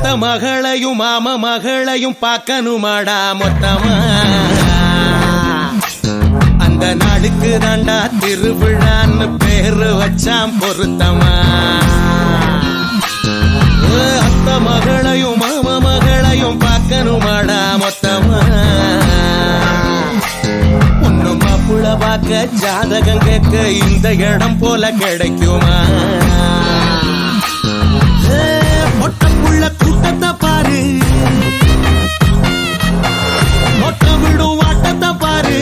அத்த மகளையும் மாம மகளையும் பார்க்கணுமாடா மொத்தமா அந்த நாளுக்கு தாண்டா திருவிழான்னு பேரு வச்சான் பொருத்தமா ஏ, அத்த மகளையும் மாம மகளையும் பார்க்கணுமாடா மொத்தமா பொண்ணு மாப்புள பார்க்க ஜாதகம் கேட்க இந்த இடம் போல கிடைக்குமா ஏ, மொட்டைப்புள்ள கூட்டத்தை பாரு மொட்டை விடும் வாட்டத்தை பாரு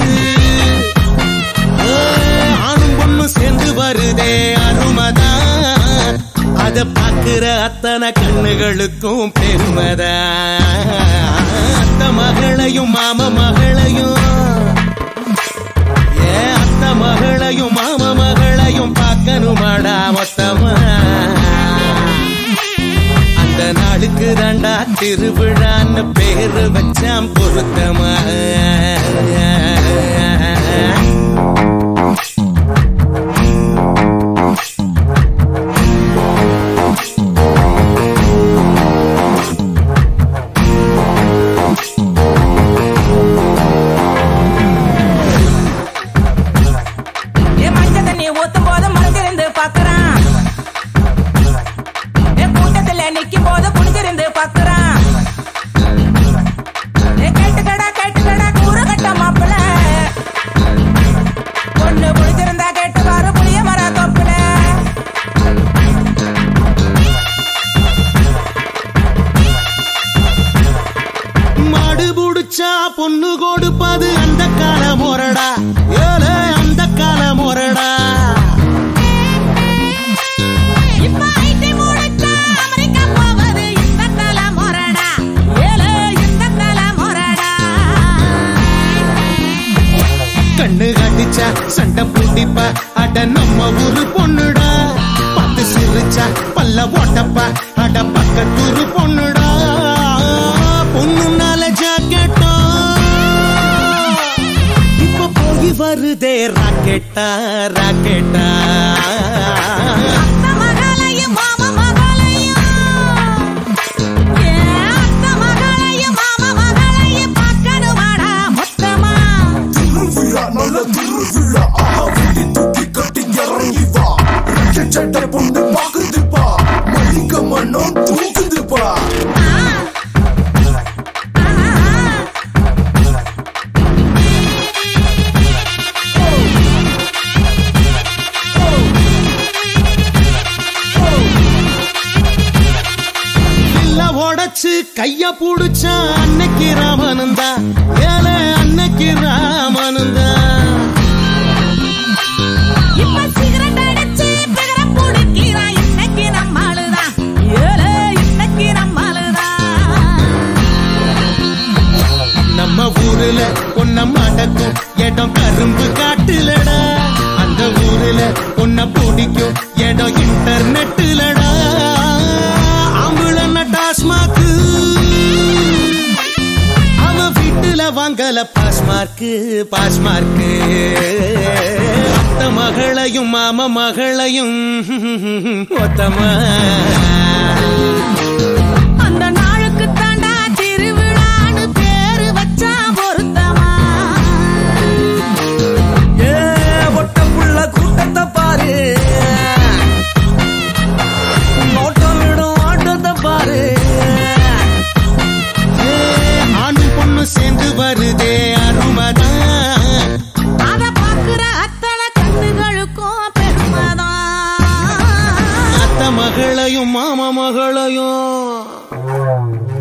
ஏ, ஆணும் பொண்ணும் சேர்ந்து வருதே அருமதான் அத பாக்குற அத்தனை கண்ணுகளுக்கும் பெருமதான் அத்த மகளையும் மாம மகளையும் ஏ அத்த மகளையும் மாம மகளையும் பார்க்கணுமாடா மொத்தமா அந்த நாளுக்கு தாண்டா திருவிழான்னு பேரு வச்சாம் பொருத்தமா என் மஞ்ச தண்ணி ஊத்தும் போது மறைஞ்சிருந்து பாக்குறான் என் கூட்டத்துல நிக்கும் போது குனிஞ்சிருந்து பாக்குறான் என் கேட்டுக்கடா கேட்டுக்கடா கூற கட்ட மாப்பிள பொண்ணு புடிச்சிருந்தா கேட்டு பாரு புளிய மர தொப்புல மாடு புடிச்சா பொண்ணு கொடுப்பது அந்த கால முறடா ஏலே அந்த கால முறடா இப்ப ஐடி முடிச்சா அமெரிக்கா போவது இந்த கால முறடா ஏழு இந்த கால முறடா கண்ணு கட்டிச்சா சண்டை பூட்டிப்பா அட நம்ம ஊரு பொண்ணுடா பத்து சிரிச்சா பல்ல ஓட்டப்பா அட பக்கத்தூரு பொண்ணுடா பொண்ணுனால ஜாக்கெட்டா இப்ப போய் வருதே ராக்கெட்டா ராக்கெட்டா அத்த மகளையும் மாமா மகளையும் ஏன் அத்த மகளையும் மாமா மகளையும் பார்க்கணுமாடா மொத்தமா திருவிழா நல்ல திருவிழா ஆஹா வெடி தூக்கி கட்டி இறங்கி வா ராக்கெட் சட்டை பொண்ணு பாக்குதுப்பா மல்லிகை மண்ணம் தூக்குதுப்பா இல்ல உடைச்சு கைய புடிச்சா அன்னைக்கு ராமனந்தா ஏலே அன்னைக்கு ராமனந்தா இப்ப சிகரெட் அடிச்சு பிகர புடிக்கிறான் இன்னைக்கு நம்மளுதான் ஏழு இன்னைக்கு நம்மளுதான் நம்ம ஊருல பொன்ன மடக்கும் இடம் கரும்பு காட்டுலடா அந்த ஊருல பொன்ன பிடிக்கும் இடம் இன்டர்நெட்டுலடா ஆம்புலன்ன டாஸ்மாக்கு அவன் வீட்டுல வாங்கல பாஸ் மார்க்கு பாஸ் மார்க்கு அத்த மகளையும் மாம மகளையும் ஒத்தமா அந்த நாளுக்கு தாண்டா திருவிழான்னு பேரு வச்சா பொருத்தமா ஏ ஒட்டப்புள்ள கூட்டத்தை பாரு நோட்டம் விடும் ஆட்டத்தை பாரு ஏ, ஆணும் பொண்ணு சேர்ந்து வருதே அருமதான் அத பாக்குற அத்தனை கண்ணுகளுக்கும் பெருமைதான் அத்த மகளையும் மாம மகளையும்